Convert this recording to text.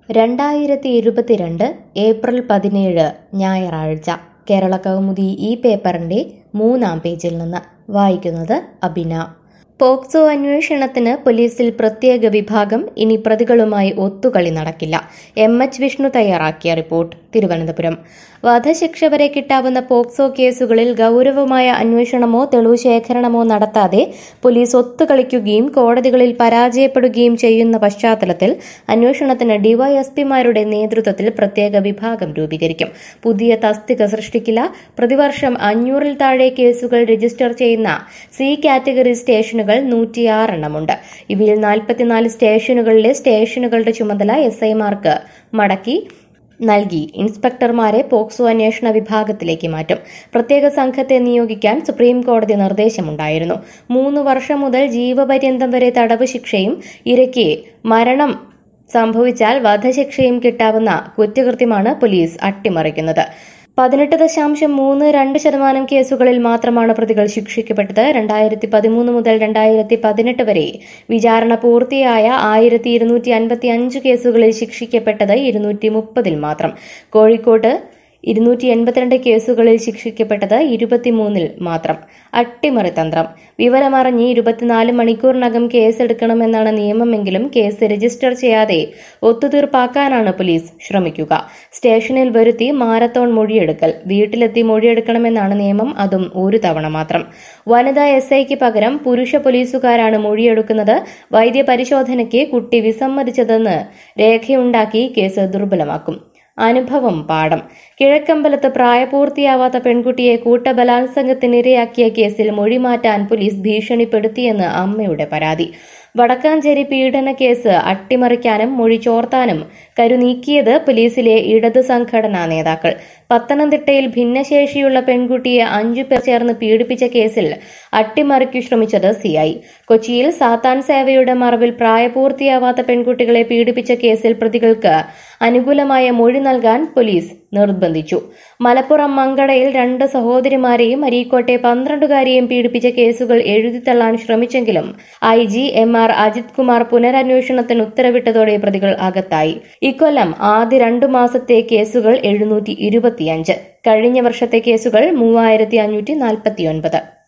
രണ്ടായിരത്തി ഇരുപത്തിരണ്ട് ഏപ്രിൽ പതിനേഴ് ഞായറാഴ്ച കേരള കൗമുദി ഈ പേപ്പറിന്റെ മൂന്നാം പേജിൽ നിന്ന് വായിക്കുന്നത് അബിന പോക്സോ അന്വേഷണത്തിന് പോലീസിൽ പ്രത്യേക വിഭാഗം ഇനി പ്രതികളുമായി ഒത്തുകളി നടക്കില്ല എം എച്ച് വിഷ്ണു തയ്യാറാക്കിയ റിപ്പോർട്ട് തിരുവനന്തപുരം വധശിക്ഷ വരെ കിട്ടാവുന്ന പോക്സോ കേസുകളിൽ ഗൗരവമായ അന്വേഷണമോ തെളിവ് ശേഖരണമോ നടത്താതെ പോലീസ് ഒത്തുകളിക്കുകയും കോടതികളിൽ പരാജയപ്പെടുകയും ചെയ്യുന്ന പശ്ചാത്തലത്തിൽ അന്വേഷണത്തിന് ഡിവൈഎസ്പിമാരുടെ നേതൃത്വത്തിൽ പ്രത്യേക വിഭാഗം രൂപീകരിക്കും പുതിയ തസ്തിക സൃഷ്ടിക്കില്ല പ്രതിവർഷം അഞ്ഞൂറിൽ താഴെ കേസുകൾ രജിസ്റ്റർ ചെയ്യുന്ന സി കാറ്റഗറി സ്റ്റേഷനുകൾ നൂറ്റിയാറെണ്ണമുണ്ട് ഇവയിൽ നാൽപ്പത്തിനാല് സ്റ്റേഷനുകളിലെ സ്റ്റേഷനുകളുടെ ചുമതല എസ് ഐമാർക്ക് മടക്കി നൽകി ഇൻസ്പെക്ടർമാരെ പോക്സോ അന്വേഷണ വിഭാഗത്തിലേക്ക് മാറ്റും പ്രത്യേക സംഘത്തെ നിയോഗിക്കാൻ സുപ്രീം കോടതി നിർദ്ദേശമുണ്ടായിരുന്നു മൂന്ന് വർഷം മുതൽ ജീവപര്യന്തം വരെ തടവ് ശിക്ഷയും ഇരയ്ക്ക് മരണം സംഭവിച്ചാൽ വധശിക്ഷയും കിട്ടാവുന്ന കുറ്റകൃത്യമാണ് പോലീസ് അട്ടിമറിക്കുന്നത് പതിനെട്ട് ദശാംശം മൂന്ന് രണ്ട് ശതമാനം കേസുകളിൽ മാത്രമാണ് പ്രതികൾ ശിക്ഷിക്കപ്പെട്ടത് രണ്ടായിരത്തി പതിമൂന്ന് മുതൽ രണ്ടായിരത്തി പതിനെട്ട് വരെ വിചാരണ പൂർത്തിയായ ആയിരത്തി ഇരുന്നൂറ്റി അൻപത്തി അഞ്ച് കേസുകളിൽ ശിക്ഷിക്കപ്പെട്ടത് ഇരുന്നൂറ്റി മുപ്പതിൽ മാത്രം കോഴിക്കോട് ഇരുന്നൂറ്റി എൺപത്തിരണ്ട് കേസുകളിൽ ശിക്ഷിക്കപ്പെട്ടത് ഇരുപത്തിമൂന്നിൽ മാത്രം അട്ടിമറി തന്ത്രം വിവരമറിഞ്ഞ് ഇരുപത്തിനാല് മണിക്കൂറിനകം കേസെടുക്കണമെന്നാണ് നിയമമെങ്കിലും കേസ് രജിസ്റ്റർ ചെയ്യാതെ ഒത്തുതീർപ്പാക്കാനാണ് പോലീസ് ശ്രമിക്കുക സ്റ്റേഷനിൽ വരുത്തി മാരത്തോൺ മൊഴിയെടുക്കൽ വീട്ടിലെത്തി മൊഴിയെടുക്കണമെന്നാണ് നിയമം അതും ഒരു തവണ മാത്രം വനിതാ എസ് ഐക്ക് പകരം പുരുഷ പോലീസുകാരാണ് മൊഴിയെടുക്കുന്നത് വൈദ്യപരിശോധനയ്ക്ക് കുട്ടി വിസമ്മതിച്ചതെന്ന് രേഖയുണ്ടാക്കി കേസ് ദുർബലമാക്കും അനുഭവം പാഠം കിഴക്കമ്പലത്ത് പ്രായപൂർത്തിയാവാത്ത പെൺകുട്ടിയെ കൂട്ടബലാത്സംഗത്തിനിരയാക്കിയ കേസിൽ മൊഴി മാറ്റാൻ പോലീസ് ഭീഷണിപ്പെടുത്തിയെന്ന് അമ്മയുടെ പരാതി വടക്കാഞ്ചേരി പീഡന കേസ് അട്ടിമറിക്കാനും മൊഴി ചോർത്താനും കരുനീക്കിയത് പോലീസിലെ ഇടത് സംഘടനാ നേതാക്കൾ പത്തനംതിട്ടയിൽ ഭിന്നശേഷിയുള്ള പെൺകുട്ടിയെ അഞ്ചു പേർ ചേർന്ന് പീഡിപ്പിച്ച കേസിൽ അട്ടിമറിക്കു ശ്രമിച്ചത് സിഐ കൊച്ചിയിൽ സാത്താൻ സേവയുടെ മറവിൽ പ്രായപൂർത്തിയാവാത്ത പെൺകുട്ടികളെ പീഡിപ്പിച്ച കേസിൽ പ്രതികൾക്ക് അനുകൂലമായ മൊഴി നൽകാൻ പോലീസ് നിർബന്ധിച്ചു മലപ്പുറം മങ്കടയിൽ രണ്ട് സഹോദരിമാരെയും അരീക്കോട്ടെ പന്ത്രണ്ടുകാരെയും പീഡിപ്പിച്ച കേസുകൾ എഴുതിത്തള്ളാൻ ശ്രമിച്ചെങ്കിലും I G M R Ajith Kumar പുനരന്വേഷണത്തിന് ഉത്തരവിട്ടതോടെ പ്രതികൾ അകത്തായി ഇക്കൊല്ലം ആദ്യ രണ്ടു മാസത്തെ കേസുകൾ എഴുന്നൂറ്റി ഇരുപത്തിയഞ്ച് കഴിഞ്ഞ വർഷത്തെ കേസുകൾ മൂവായിരത്തി അഞ്ഞൂറ്റി നാൽപ്പത്തിയൊൻപത്